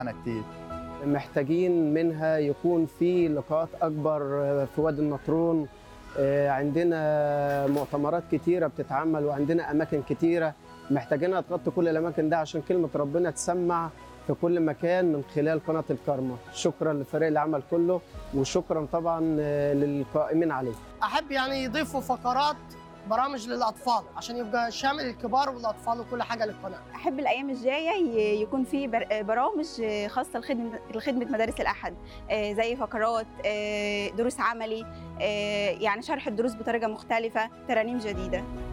انا كتير محتاجين منها يكون في لقاءات اكبر في وادي النطرون آه، عندنا مؤتمرات كتيره بتتعمل وعندنا اماكن كتيره محتاجينها تغطي كل الاماكن ده عشان كلمه ربنا تسمع في كل مكان من خلال قناه الكرمه شكرا لفريق العمل كله وشكرا طبعا آه، للقائمين عليه احب يعني يضيفوا فقرات برامج للاطفال عشان يبقى شامل الكبار والاطفال وكل حاجه للقناه احب الايام الجايه ي- يكون في بر- برامج خاصه لخدمه لخدمه مدارس الاحد آه، زي فقرات آه، دروس عملي آه، يعني شرح الدروس بطريقه مختلفه ترانيم جديده